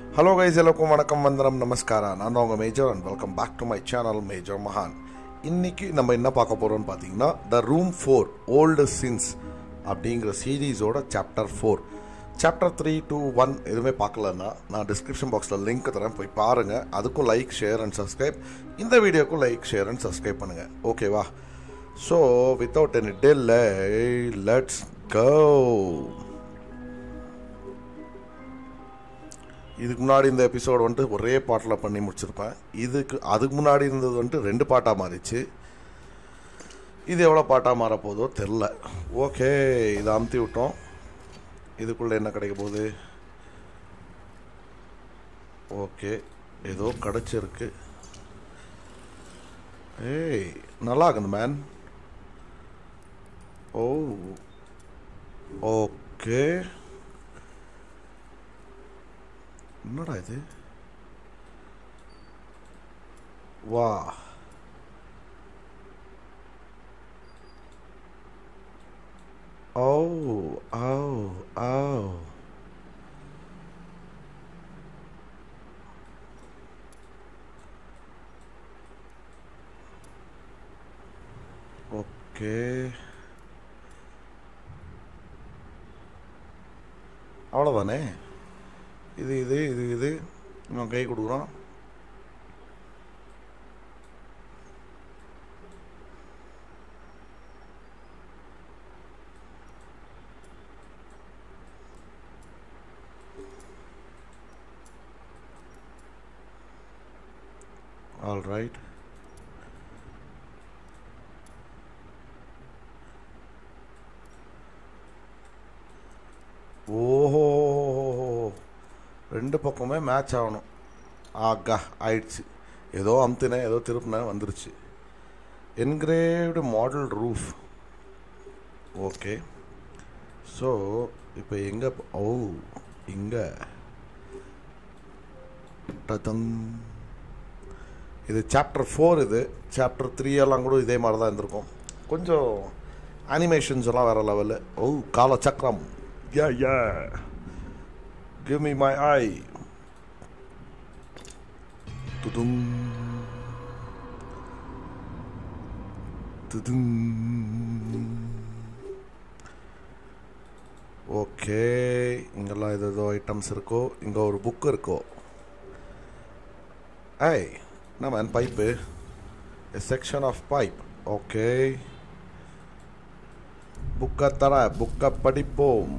Hello guys எல்லாருக்கும் வணக்கம் வந்தனம் நமஸ்காரா நான் தான் உங்கள் major and welcome back to my channel major மகான் இன்னைக்கு நம்ம என்ன பார்க்க போகிறோம்னு பார்த்தீங்கன்னா the room four old sins அப்படிங்கிற சீரீஸோட chapter four chapter three two one எதுவுமே பார்க்கலன்னா நான் டிஸ்கிரிப்ஷன் பாக்ஸில் லிங்க் தரேன் போய் பாருங்கள் அதுக்கும் லைக் ஷேர் அண்ட் சப்ஸ்கிரைப் இந்த வீடியோக்கும் லைக் ஷேர் அண்ட் சப்ஸ்கிரைப் பண்ணுங்கள் ஓகேவா so without any delay let's go இதுக்கு முன்னாடி இந்த எபிசோடு வந்துட்டு ஒரே பாட்டில் பண்ணி முடிச்சிருப்பேன் இதுக்கு அதுக்கு முன்னாடி இருந்தது வந்துட்டு ரெண்டு பாட்டாக மாறிச்சு இது எவ்வளோ பாட்டாக மாற போதோ தெரில ஓகே இதை அமுத்தி விட்டோம் இதுக்குள்ளே என்ன கிடைக்க போகுது ஓகே ஏதோ கிடச்சிருக்கு ஏய் நல்லா இருக்குது மேன் ஓ ஓகே என்னடா இது வா ஓ ஓ ஓ ஓகே அவ்வளோதானே இது இது இது இது இவன் கை கொடுக்குறான் ஆல் ரைட் ஓஹோ ரெண்டு பக்கமே மேட்ச் ஆகணும் ஆகா ஆயிடுச்சு ஏதோ அமுத்தினேன் ஏதோ திருப்பினேன் வந்துருச்சு engraved model roof okay so இப்போ எங்கே ஓ இங்கே டதங் இது சாப்டர் ஃபோர் இது சாப்டர் த்ரீ எல்லாம் கூட இதே மாதிரி தான் இருந்திருக்கும் கொஞ்சம் அனிமேஷன்ஸ் எல்லாம் வேறு லெவலு ஓ காலச்சக்கரம் yeah yeah Give me my eye. Tudum. Tudum. Okay இங்கெல்லாம் இது ஏதோ ஐட்டம்ஸ் இருக்கோ இங்கே ஒரு புக் இருக்கோ ஐ என்ன man pipe a section of pipe okay புக்கை தர புக்கை படிப்போம்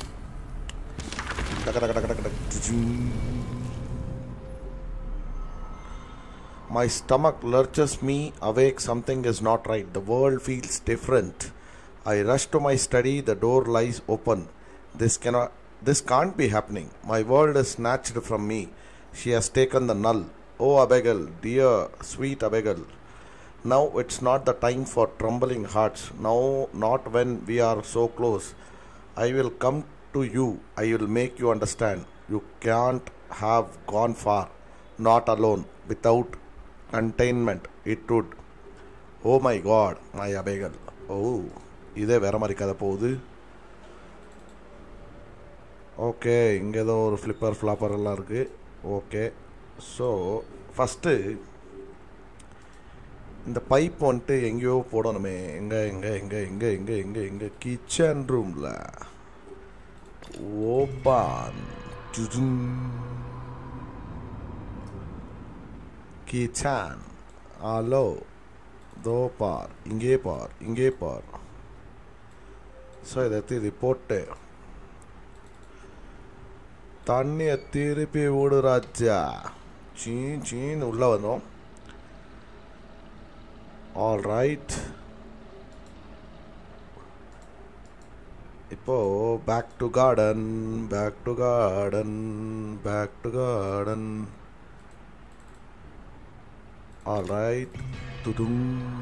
My stomach lurches me awake. Something is not right. The world feels different. I rush to my study. The door lies open. This cannot. This can't be happening. My world is snatched from me. She has taken the null. Oh, Abigail, dear, sweet Abigail. Now it's not the time for trembling hearts. Now, not when we are so close. I will come to you. I will make you understand. You can't have gone far, not alone, without containment. It would. Oh my God, my Abigail. Oh, இதே வேற மாதிரி கதை போகுது okay இங்கே ஏதோ ஒரு flipper flapper எல்லாம் இருக்குது ஓகே ஸோ ஃபஸ்ட்டு இந்த பைப் வந்துட்டு எங்கேயோ போடணுமே எங்கே எங்கே எங்கே எங்கே எங்கே எங்கே எங்கே கிச்சன் ரூமில் ஓபான் கிச்சன் ஹலோ தோ பார் இங்கே பார் இங்கே பார் ஸோ இதை எடுத்து இது போட்டு தண்ணியை திருப்பி விடு ராஜா சீன் சீன் உள்ளே வந்தோம் ஆல் ரைட் இப்போ back to garden back to garden back to garden all right tudum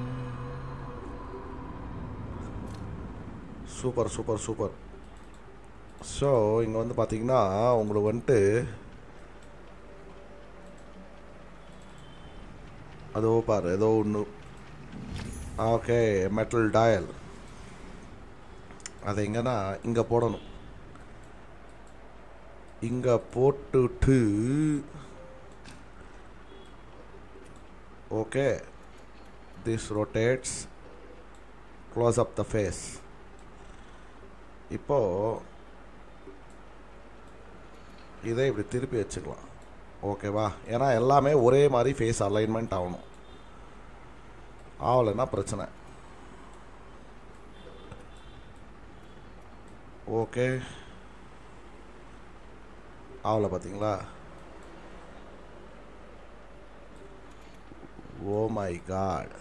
super super super so இங்கே வந்து பார்த்தீங்கன்னா உங்களுக்கு வந்துட்டு அதோ பாரு ஏதோ ஒன்று ஓகே மெட்டல் டயல் அதை எங்கன்னா இங்கே போடணும் இங்கே போட்டுட்டு okay this rotates close up the face இப்போ இதை இப்படி திருப்பி வச்சுக்கலாம் ஓகேவா ஏன்னா எல்லாமே ஒரே மாதிரி ஃபேஸ் அலைன்மெண்ட் ஆகணும் ஆகலைன்னா பிரச்சனை ஓகே ஆகலை பார்த்தீங்களா ஓ மை காட்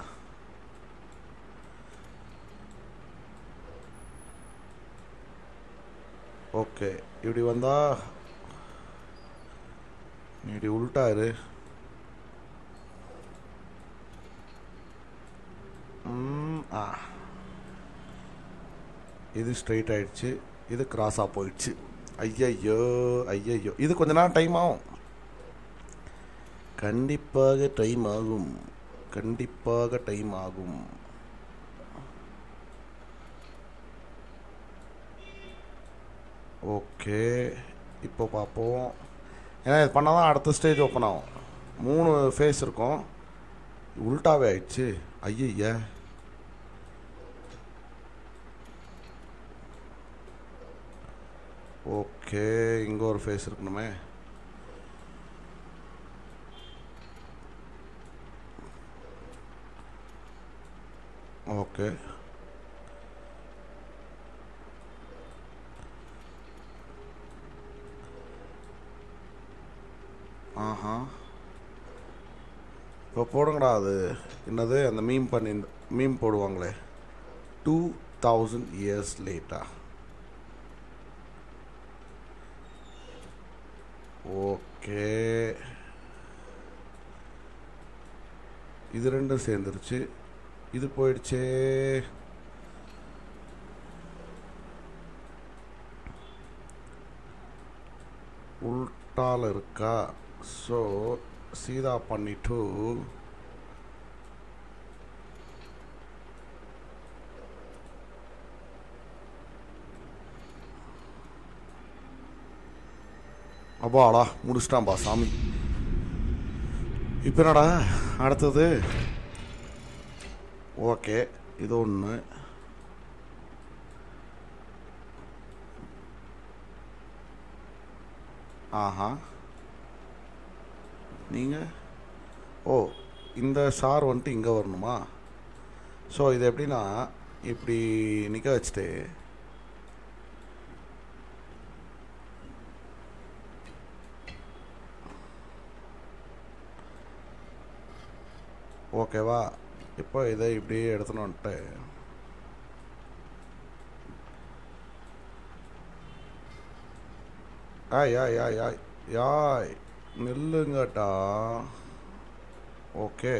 ஓகே இப்படி வந்தா நீ இப்படி உள்டா இரு ம், ஆ இது ஸ்ட்ரைட் ஆயிடுச்சு இது கிராஸாக போயிடுச்சு ஐயையோ ஐயையோ இது கொஞ்ச நேரம் டைம் ஆகும் கண்டிப்பாக டைம் ஆகும் கண்டிப்பாக டைம் ஆகும் ஓகே இப்போ பார்ப்போம் ஏன்னா இது பண்ணால் தான் அடுத்த ஸ்டேஜ் ஓப்பன் ஆகும் மூணு ஃபேஸ் இருக்கும் உல்டாவே ஆயிடுச்சு ஐயய்ய ஓகே இங்கே ஒரு ஃபேஸ் இருக்கணுமே ஓகே ஆஹா இப்போ போடுங்கடா அது என்னது அந்த மீம் பண்ணி மீம் போடுவாங்களே டூ தௌசண்ட் இயர்ஸ் லேட்டா ஓகே இது ரெண்டும் சேர்ந்துருச்சு இது போயிடுச்சே உல்டால இருக்கா ஸோ சீதா பண்ணிட்டு அப்பாடா முடிச்சிட்டான்பா சாமி இப்போ என்னடா அடுத்தது ஓகே இது ஒன்று ஆஹா நீங்கள் ஓ இந்த சார் வந்துட்டு இங்கே வரணுமா ஸோ இது எப்படின்னா இப்படி நிற்க வச்சுட்டு ஓகேவா இப்போ இதை இப்படியே எடுத்துன்னு வந்துட்டு ஆய் ஆய் ஆய் ஆய் யாய் நில்லுங்கட்டா ஓகே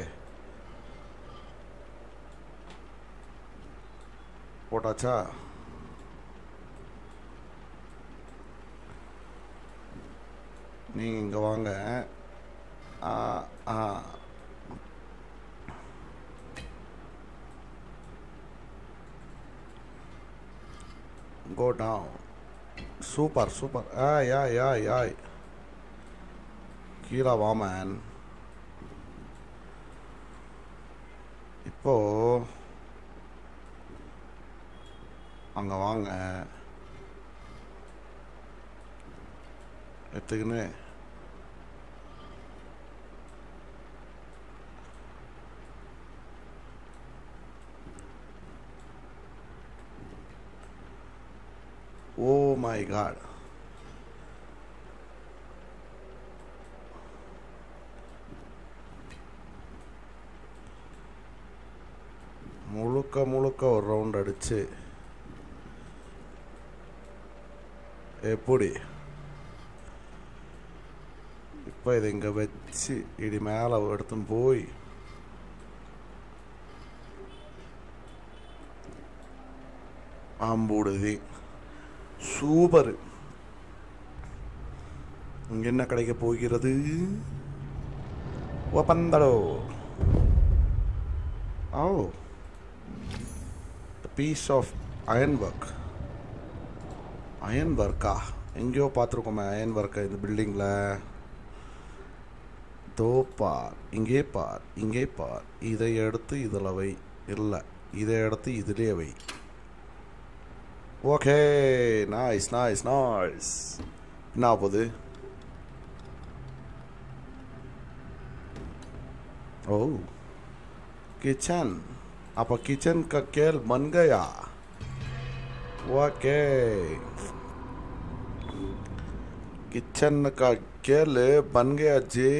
போட்டாச்சா நீங்கள் இங்கே வாங்க ஆ ஆ go down சூப்பர் சூப்பர் ஆய் ஆய் ஆய் ஆய் கீழே வா மேன் இப்போ அங்கே வாங்க எடுத்துக்கின்னு ஓ மை காட் முழுக்க முழுக்க ஒரு ரவுண்ட் அடிச்சு எப்படி இப்போ இதை இங்கே வச்சு இடி மேலே எடுத்துன்னு போய் ஆம்பூடுதி சூப்பர் இங்க என்ன கிடைக்க போகிறது ஒப்பந்தடோ ஓ piece of iron work iron ஒர்க்கா எங்கேயோ பார்த்துருக்கோமே அயன் ஒர்க்கை இந்த பில்டிங்கில் தோ பார் இங்கே பார் இங்கே பார் இதை எடுத்து இதில் வை இல்லை இதை எடுத்து இதிலே வை ஓகே நைஸ் நைஸ் நைஸ் என்ன ஆகுது ओ किचन अब किचन का खेल बन गया ओके किचन का खेल बन गया जे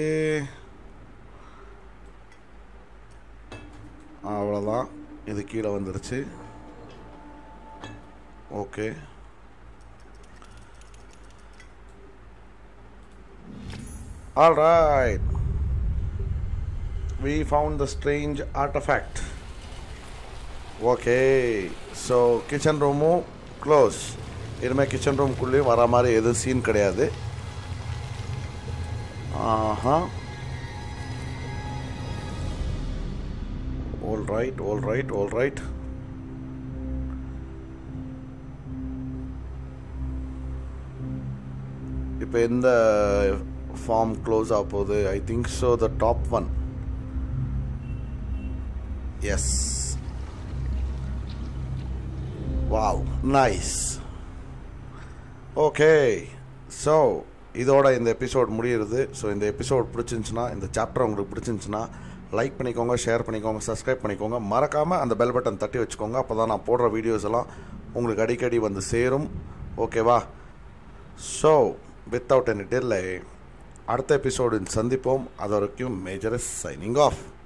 அவ்வளோதான் இது கீழே வந்துருச்சு okay all right we found the strange artifact. Okay, so kitchen room close இனிமேல் கிச்சன் ரூம்குள்ளேயும் வர மாதிரி எதுவும் சீன் கிடையாது ஆஹா all right all right all right இப்போ எந்த ஃபார்ம் க்ளோஸ் ஆக போகுது I think so the top one yes wow nice okay so இதோட இந்த எபிசோட் முடியுது ஸோ இந்த எபிசோட் பிடிச்சிருந்துச்சுன்னா இந்த சாப்டர் உங்களுக்கு பிடிச்சிருந்துச்சுன்னா லைக் பண்ணிக்கோங்க ஷேர் பண்ணிக்கோங்க சப்ஸ்கிரைப் பண்ணிக்கோங்க மறக்காமல் அந்த பெல் பட்டன் தட்டி வச்சுக்கோங்க அப்போ தான் நான் போடுற வீடியோஸ் எல்லாம் உங்களுக்கு அடிக்கடி வந்து சேரும் ஓகேவா ஸோ வித்தவுட் எனி டில்லை அடுத்த எபிசோடில் சந்திப்போம் அது வரைக்கும் மேஜர் சைனிங் ஆஃப்